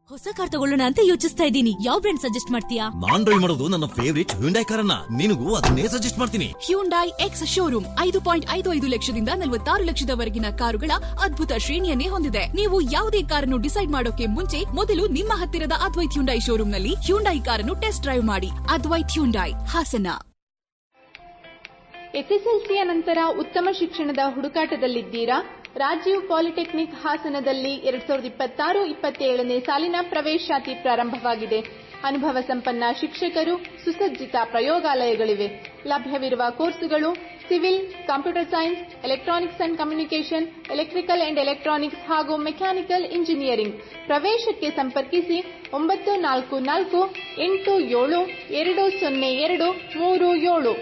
ಹೊಸ ಕಾರ್ ತಗೊಳ್ಳೋಣ ಅಂತ ಯೋಚಿಸ್ತಾ ಇದ್ದೀನಿ ಯಾವ ಬ್ರ್ಯಾಂಡ್ ಸಜೆಸ್ಟ್ ಮಾಡ್ತೀಯಾ ನಾನ್ ಡ್ರೈವ್ ಮಾಡೋದು ನನ್ನ ಫೇವರಿಟ್ ಹ್ಯುಂಡೈ ಕಾರನ್ನ ನಿನಗೂ ಅದನ್ನೇ ಸಜೆಸ್ಟ್ ಮಾಡ್ತೀನಿ ಹ್ಯೂಂಡೈ ಎಕ್ಸ್ ಶೋರೂಮ್ ಐದು ಪಾಯಿಂಟ್ ಐದು ಐದು ಲಕ್ಷದಿಂದ ನಲವತ್ತಾರು ಲಕ್ಷದವರೆಗಿನ ಕಾರುಗಳ ಅದ್ಭುತ ಶ್ರೇಣಿಯನ್ನೇ ಹೊಂದಿದೆ ನೀವು ಯಾವುದೇ ಕಾರನ್ನು ಡಿಸೈಡ್ ಮಾಡೋಕೆ ಮುಂಚೆ ಮೊದಲು ನಿಮ್ಮ ಹತ್ತಿರದ ಅದ್ವೈತ್ ಹ್ಯುಂಡೈ ಶೋರೂಮ್ನಲ್ಲಿ ಹ್ಯುಂಡೈ ಕಾರನ್ನು ಟೆಸ್ಟ್ ಡ್ರೈವ್ ಮಾಡಿ ಅದ್ವೈತ್ ಹ್ಯುಂಡೈ ಹಾಸನ ಎಸ್ಎಸ್ಎಲ್ಸಿಯ ನಂತರ ಉತ್ತಮ ಶಿಕ್ಷಣದ ಹುಡುಕಾಟದಲ್ಲಿದ್ದೀರಾ ರಾಜೀವ್ ಪಾಲಿಟೆಕ್ನಿಕ್ ಹಾಸನದಲ್ಲಿ ಎರಡ್ ಸಾವಿರದ ಇಪ್ಪತ್ತಾರು ಇಪ್ಪತ್ತೇಳನೇ ಸಾಲಿನ ಪ್ರವೇಶಾತಿ ಪ್ರಾರಂಭವಾಗಿದೆ ಅನುಭವ ಸಂಪನ್ನ ಶಿಕ್ಷಕರು ಸುಸಜ್ಜಿತ ಪ್ರಯೋಗಾಲಯಗಳಿವೆ ಲಭ್ಯವಿರುವ ಕೋರ್ಸುಗಳು civil computer science electronics and communication electrical and electronics ಹಾಗೂ ಮೆಕ್ಯಾನಿಕಲ್ ಇಂಜಿನಿಯರಿಂಗ್ ಪ್ರವೇಶಕ್ಕೆ ಸಂಪರ್ಕಿಸಿ ಒಂಬತ್ತು ನಾಲ್ಕು ನಾಲ್ಕು ಎಂಟು ಏಳು ಎರಡು ಸೊನ್ನೆ ಎರಡು ಮೂರು ಏಳು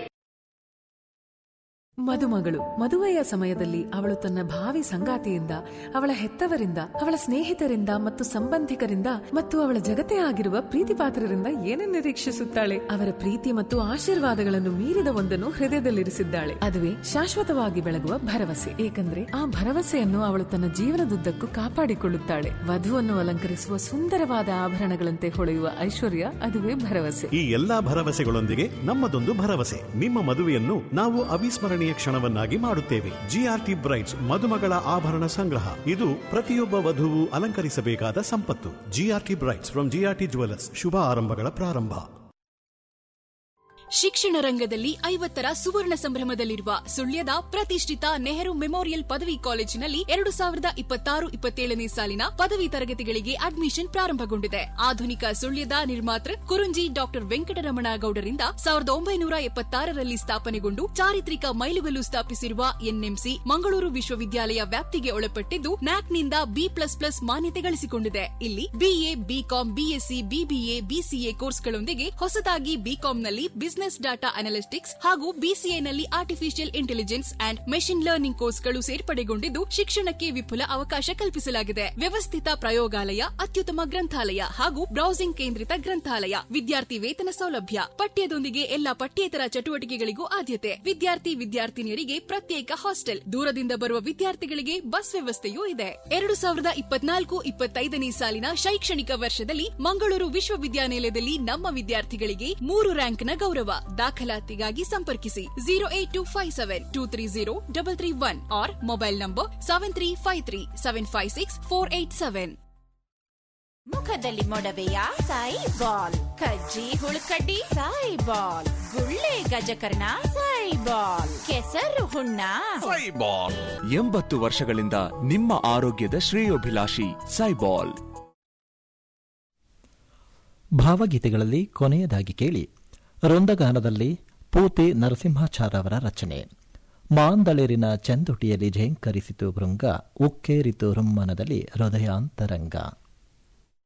ಮದುಮಗಳು ಮದುವೆಯ ಸಮಯದಲ್ಲಿ ಅವಳು ತನ್ನ ಭಾವಿ ಸಂಗಾತಿಯಿಂದ ಅವಳ ಹೆತ್ತವರಿಂದ ಅವಳ ಸ್ನೇಹಿತರಿಂದ ಮತ್ತು ಸಂಬಂಧಿಕರಿಂದ ಮತ್ತು ಅವಳ ಜಗತ್ತೇ ಆಗಿರುವ ಪ್ರೀತಿ ಪಾತ್ರರಿಂದ ಏನೇನು ನಿರೀಕ್ಷಿಸುತ್ತಾಳೆ ಅವರ ಪ್ರೀತಿ ಮತ್ತು ಆಶೀರ್ವಾದಗಳನ್ನು ಮೀರಿದ ಒಂದನ್ನು ಹೃದಯದಲ್ಲಿರಿಸಿದ್ದಾಳೆ ಅದುವೇ ಶಾಶ್ವತವಾಗಿ ಬೆಳಗುವ ಭರವಸೆ ಏಕೆಂದ್ರೆ ಆ ಭರವಸೆಯನ್ನು ಅವಳು ತನ್ನ ಜೀವನದುದ್ದಕ್ಕೂ ಕಾಪಾಡಿಕೊಳ್ಳುತ್ತಾಳೆ ವಧುವನ್ನು ಅಲಂಕರಿಸುವ ಸುಂದರವಾದ ಆಭರಣಗಳಂತೆ ಹೊಳೆಯುವ ಐಶ್ವರ್ಯ ಅದುವೇ ಭರವಸೆ ಈ ಎಲ್ಲಾ ಭರವಸೆಗಳೊಂದಿಗೆ ನಮ್ಮದೊಂದು ಭರವಸೆ ನಿಮ್ಮ ಮದುವೆಯನ್ನು ನಾವು ಅವಿಸ್ಮರಣೀಯ ಕ್ಷಣವನ್ನಾಗಿ ಮಾಡುತ್ತೇವೆ ಜಿಆರ್ಟಿ ಬ್ರೈಟ್ಸ್ ಮದುಮಗಳ ಆಭರಣ ಸಂಗ್ರಹ ಇದು ಪ್ರತಿಯೊಬ್ಬ ವಧುವು ಅಲಂಕರಿಸಬೇಕಾದ ಸಂಪತ್ತು GRT brides from GRT jewellers ಶುಭ ಆರಂಭಗಳ ಪ್ರಾರಂಭ ಶಿಕ್ಷಣ ರಂಗದಲ್ಲಿ ಐವತ್ತರ ಸುವರ್ಣ ಸಂಭ್ರಮದಲ್ಲಿರುವ ಸುಳ್ಯದ ಪ್ರತಿಷ್ಠಿತ ನೆಹರು ಮೆಮೋರಿಯಲ್ ಪದವಿ ಕಾಲೇಜಿನಲ್ಲಿ ಎರಡು ಸಾವಿರದ ಇಪ್ಪತ್ತಾರು ಇಪ್ಪತ್ತೇಳನೇ ಸಾಲಿನ ಪದವಿ ತರಗತಿಗಳಿಗೆ ಅಡ್ಮಿಷನ್ ಪ್ರಾರಂಭಗೊಂಡಿದೆ ಆಧುನಿಕ ಸುಳ್ಯದ ನಿರ್ಮಾತೃ ಕುರುಂಜಿ ಡಾಕ್ಟರ್ ವೆಂಕಟರಮಣ ಗೌಡರಿಂದ ಸಾವಿರದ ಒಂಬೈನೂರ ಎಪ್ಪತ್ತಾರರಲ್ಲಿ ಸ್ಥಾಪನೆಗೊಂಡು ಚಾರಿತ್ರಿಕ ಮೈಲುಗಲ್ಲು ಸ್ಥಾಪಿಸಿರುವ ಎನ್ಎಂಸಿ ಮಂಗಳೂರು ವಿಶ್ವವಿದ್ಯಾಲಯ ವ್ಯಾಪ್ತಿಗೆ ಒಳಪಟ್ಟಿದ್ದು ನ್ಯಾಕ್ನಿಂದ ಬಿ ಪ್ಲಸ್ ಪ್ಲಸ್ ಮಾನ್ಯತೆ ಗಳಿಸಿಕೊಂಡಿದೆ ಇಲ್ಲಿ BA BCom BSc BBA BCA ಕೋರ್ಸ್ಗಳೊಂದಿಗೆ ಹೊಸದಾಗಿ ಬಿಕಾಂನಲ್ಲಿ ಬಿಸಿನೆಸ್ ಡಾಟಾ ಅನಾಲಿಸ್ಟಿಕ್ಸ್ ಹಾಗೂ ಬಿಸಿಎನಲ್ಲಿ artificial intelligence and machine learning ಕೋರ್ಸ್ಗಳು ಸೇರ್ಪಡೆಗೊಂಡಿದ್ದು ಶಿಕ್ಷಣಕ್ಕೆ ವಿಪುಲ ಅವಕಾಶ ಕಲ್ಪಿಸಲಾಗಿದೆ ವ್ಯವಸ್ಥಿತ ಪ್ರಯೋಗಾಲಯ ಅತ್ಯುತ್ತಮ ಗ್ರಂಥಾಲಯ ಹಾಗೂ ಬ್ರೌಸಿಂಗ್ ಕೇಂದ್ರಿತ ಗ್ರಂಥಾಲಯ ವಿದ್ಯಾರ್ಥಿ ವೇತನ ಸೌಲಭ್ಯ ಪಠ್ಯದೊಂದಿಗೆ ಎಲ್ಲಾ ಪಠ್ಯೇತರ ಚಟುವಟಿಕೆಗಳಿಗೂ ಆದ್ಯತೆ ವಿದ್ಯಾರ್ಥಿ ವಿದ್ಯಾರ್ಥಿನಿಯರಿಗೆ ಪ್ರತ್ಯೇಕ ಹಾಸ್ಟೆಲ್ ದೂರದಿಂದ ಬರುವ ವಿದ್ಯಾರ್ಥಿಗಳಿಗೆ ಬಸ್ ವ್ಯವಸ್ಥೆಯೂ ಇದೆ ಎರಡು ಸಾವಿರದ ಇಪ್ಪತ್ನಾಲ್ಕು ಇಪ್ಪತ್ತೈದನೇ ಸಾಲಿನ ಶೈಕ್ಷಣಿಕ ವರ್ಷದಲ್ಲಿ ಮಂಗಳೂರು ವಿಶ್ವವಿದ್ಯಾನಿಲಯದಲ್ಲಿ ನಮ್ಮ ವಿದ್ಯಾರ್ಥಿಗಳಿಗೆ ಮೂರು ರ್ಯಾಂಕ್ನ ಗೌರವ ದಾಖಲಾತಿಗಾಗಿ ಸಂಪರ್ಕಿಸಿ zero eight two five seven two three zero double three one or mobile number seven three five three seven five six four eight seven ಮುಖದಲ್ಲಿ ಮೊಡವೆಯ ಸಾಯಿ ಬಾಲ್ ಕಜ್ಜಿ ಹುಳುಕಡ್ಡಿ ಸಾಯಿ ಬಾಲ್ ಗುಳ್ಳೆ ಗಜಕರ್ಣ ಸಾಯಿ ಬಾಲ್ ಕೆಸರು ಹುಣ್ಣ ಎಂಬತ್ತು ವರ್ಷಗಳಿಂದ ನಿಮ್ಮ ಆರೋಗ್ಯದ ಶ್ರೇಯೋಭಿಲಾಷಿ ಸೈಬಾಲ್ ಭಾವಗೀತೆಗಳಲ್ಲಿ ಕೊನೆಯದಾಗಿ ಕೇಳಿ ವೃಂದಗಾನದಲ್ಲಿ ಪೂತಿ ನರಸಿಂಹಾಚಾರ್ ಅವರ ರಚನೆ ಮಾಂದಳಿರಿನ ಚೆಂದುಟಿಯಲ್ಲಿ ಝೇಂಕರಿಸಿತು ಭೃಂಗ ಉಕ್ಕೇರಿತು ರುಮ್ಮನದಲ್ಲಿ ಹೃದಯಾಂತರಂಗ